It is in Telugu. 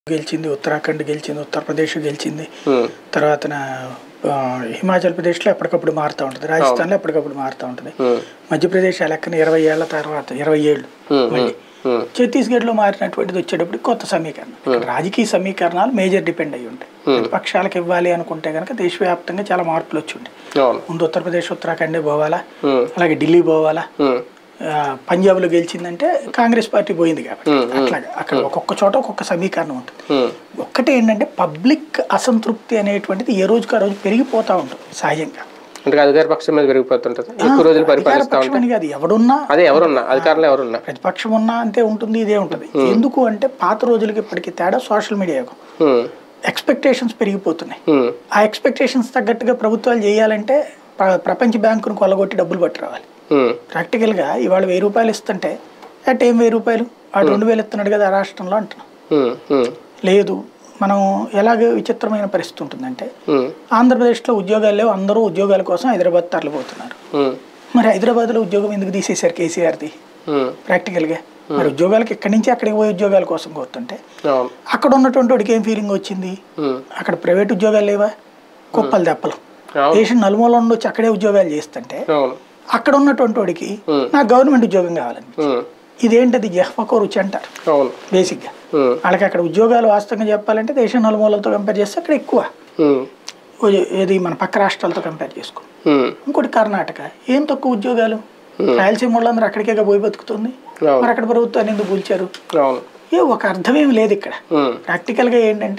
గెలిచింది ఉత్తరాఖండ్ గెలిచింది ఉత్తరప్రదేశ్ గెలిచింది ఉమ్, తర్వాత ఆ, హిమాచల్ ప్రదేశ్లో ఎప్పటికప్పుడు మారుతూ ఉంటుంది రాజస్థాన్లో ఎప్పటికప్పుడు మారుతూ ఉంటుంది ఉమ్, మధ్యప్రదేశ్ ఆ లెక్కన ఇరవై ఏళ్ల తర్వాత ఇరవై ఏళ్ళు ఉమ్, మళ్ళీ ఉమ్, ఛత్తీస్గఢ్లో మారినటువంటిది వచ్చేటప్పుడు కొత్త సమీకరణ ఇక్కడ రాజకీయ సమీకరణాలు మేజర్ డిపెండ్ అయ్యి ఉంటాయి ప్రతిపక్షాలకు ఇవ్వాలి అనుకుంటే కనుక దేశవ్యాప్తంగా చాలా మార్పులు వచ్చి ఉంటాయి అవును ముందు ఉత్తరప్రదేశ్ ఉత్తరాఖండే పోవాలా ఉమ్, అలాగే ఢిల్లీ పోవాలా ఉమ్, ఆ, పంజాబ్లో గెలిచిందంటే కాంగ్రెస్ పార్టీ పోయింది కాబట్టి అట్లాగా అక్కడ ఒక్కొక్క చోట ఒక్కొక్క సమీకరణం ఉంటుంది ఉమ్, ఒక్కటే ఏంటంటే పబ్లిక్ అసంతృప్తి అనేటువంటిది ఏ రోజుకి ఆ రోజు పెరిగిపోతూ ఉంటుంది సహజంగా అంటే అధికార పక్షం మీద పెరిగిపోతుంటది ఎక్కువ రోజులు పరిపాలిస్తా ఉంటాయి పక్షమని కాదు ఎవడున్నా అదే ఎవరున్నా అధికారంలో ఎవరున్నా ప్రతిపక్షం ఉన్నా అంతే ఉంటుంది ఇదే ఉంటుంది ఎందుకు అంటే పాత రోజులకి ఇప్పటికి తేడా సోషల్ మీడియా యుగం ఉమ్, ఎక్స్పెక్టేషన్స్ పెరిగిపోతున్నాయి ఉమ్, ఆ ఎక్స్పెక్టేషన్స్ తగ్గట్టుగా ప్రభుత్వాలు చేయాలంటే ప్ర- ప్రపంచ బ్యాంకును కొల్లగొట్టి డబ్బులు పట్టి రావాలి ఉమ్, ప్రాక్టికల్గా ఇవాళ వెయ్యి రూపాయలు ఇస్తుంటే అట్ ఏం వెయ్యి రూపాయలు వాడు రెండు వేలు ఇస్తున్నాడు కదా ఆ రాష్ట్రంలో అంటున్నాం ఉమ్, ఉమ్, లేదు మనం ఎలాగ విచిత్రమైన పరిస్థితి ఉంటుందంటే ఉమ్, ఆంధ్రప్రదేశ్లో ఉద్యోగాలు లేవు అందరూ ఉద్యోగాల కోసం హైదరాబాద్ తరలిపోతున్నారు ఉమ్, మరి హైదరాబాద్లో ఉద్యోగం ఎందుకు తీసేశారు కేసీఆర్ది ఉమ్, ప్రాక్టికల్గా మరి ఉద్యోగాలకి ఇక్కడి నుంచి అక్కడికి పోయి ఉద్యోగాల కోసం కోరుతుంటే అవును అక్కడ ఉన్నటువంటి వాడికి ఏం ఫీలింగ్ వచ్చింది ఉమ్, అక్కడ ప్రైవేట్ ఉద్యోగాలు లేవా కుప్పలు దెప్పలు అవును దేశం నలుమూల నుండి వచ్చి అక్కడే ఉద్యోగాలు చేస్తుంటే అవును అక్కడ ఉన్నటువంటి వాడికి Hmm. నాకు గవర్నమెంట్ ఉద్యోగం కావాలని ఉమ్, ఇదేంటది జహ్వకో రుచి అంటారు అవును బేసిక్గా ఉమ్, వాళ్ళకి అక్కడ ఉద్యోగాలు వాస్తవంగా చెప్పాలంటే దేశం నలుమూలలతో కంపేర్ చేస్తే అక్కడ ఎక్కువ ఉమ్, ఓ- ఏది మన పక్క రాష్ట్రాలతో కంపేర్ చేసుకో ఉమ్, ఇంకోటి కర్ణాటక ఏం తక్కువ ఉద్యోగాలు రాయలసీమ వాళ్ళందరూ అక్కడికే పోయి బతుకుతుంది అవును మరి అక్కడ ప్రభుత్వాన్ని ఎందుకు కూల్చారు అవును ఏ ఒక అర్థమేం లేదు ఇక్కడ ఉమ్, ప్రాక్టికల్గా ఏంటంటే